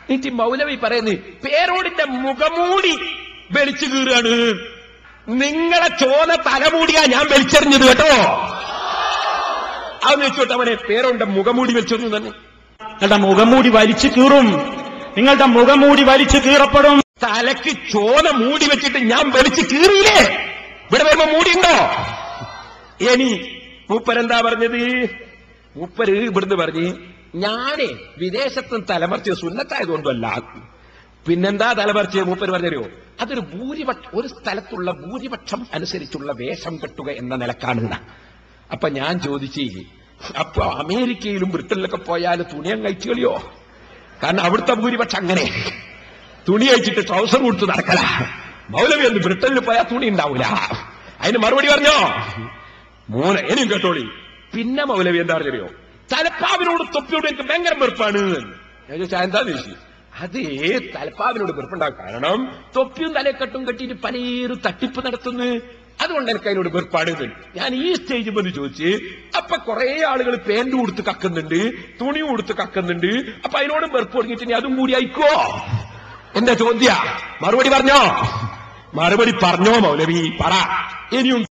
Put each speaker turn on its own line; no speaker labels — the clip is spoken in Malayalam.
എന്നിട്ട് മൗലവി പറയുന്നു പേരോടിന്റെ മുഖമൂടി വലിച്ചു കീറുകയാണ് നിങ്ങളെ ചോന തലമൂടിയാ ഞാൻ വലിച്ചെറിഞ്ഞത് കേട്ടോ അതെന്ന് വെച്ചോട്ടെ അവനെ പേരോടിന്റെ മുഖമൂടി വലിച്ചെറിഞ്ഞു തന്നെ
നിങ്ങളുടെ മുഖംമൂടി വലിച്ചു കീറും നിങ്ങളുടെ മുഖംമൂടി വലിച്ചു കീറപ്പെടും
തലക്ക് ചോന മൂടി വെച്ചിട്ട് ഞാൻ വലിച്ചു കീറിയില്ലേ ഇവിടെ വരുമ്പോ മൂടിയുണ്ടോ ഇനി മൂപ്പരെന്താ പറഞ്ഞത് മൂപ്പര് ഇവിടുന്ന് പറഞ്ഞ് ഞാനേ വിദേശത്തും തലമറിച്ച് സുന്നത്തായതുകൊണ്ടല്ല പിന്നെന്താ തലമറിച്ച് മൂപ്പര് പറഞ്ഞോ അതൊരു ഭൂരിപക്ഷ ഒരു സ്ഥലത്തുള്ള ഭൂരിപക്ഷം അനുസരിച്ചുള്ള വേഷം കെട്ടുക എന്ന നിലക്കാണ് ന്നാ. അപ്പൊ ഞാൻ ചോദിച്ചു അപ്പൊ അമേരിക്കയിലും ബ്രിട്ടനിലൊക്കെ പോയാൽ തുണിയം കഴിച്ചു കളിയോ കാരണം അവിടുത്തെ ഭൂരിപക്ഷം അങ്ങനെ തുണി അയച്ചിട്ട് ട്രൗസർ കൊടുത്ത് നടക്കല മൗലവി ഒന്ന് ബ്രിട്ടനിൽ പോയാൽ തുണി ഉണ്ടാവൂല അതിന് മറുപടി പറഞ്ഞോ മൂന്ന് ഇനിയും കേട്ടോളി പിന്നെ മൗലവി എന്താ പറഞ്ഞോ തലപ്പാവിനോട് തൊപ്പിയോട് എനിക്ക് ഭയങ്കര വെറുപ്പാണ് ഞാൻ ചോദിച്ചാ എന്താന്ന് ചോദിച്ചു അത് തലപ്പാവിനോട് വെറുപ്പുണ്ടാകും കാരണം തൊപ്പിയും തലക്കെട്ടും കെട്ടിയിട്ട് പലരും തട്ടിപ്പ് നടത്തുന്നു അതുകൊണ്ട് എനിക്ക് അതിനോട് വെറുപ്പാണ് എന്ന്. ഞാൻ ഈ സ്റ്റേജിൽ വന്ന് ചോദിച്ച് അപ്പൊ കുറെ ആളുകൾ പാന്റ് കൊടുത്ത് കക്കുന്നുണ്ട് തുണി കൊടുത്ത് കക്കുന്നുണ്ട് അപ്പൊ അതിനോട് വെറുപ്പ് തുടങ്ങിയിട്ട് ഇനി അതും കൂടി അയക്കോ എന്റെ ചോദ്യ മറുപടി പറഞ്ഞോ മറുപടി പറഞ്ഞോ മൗലവി പറ ഇനിയും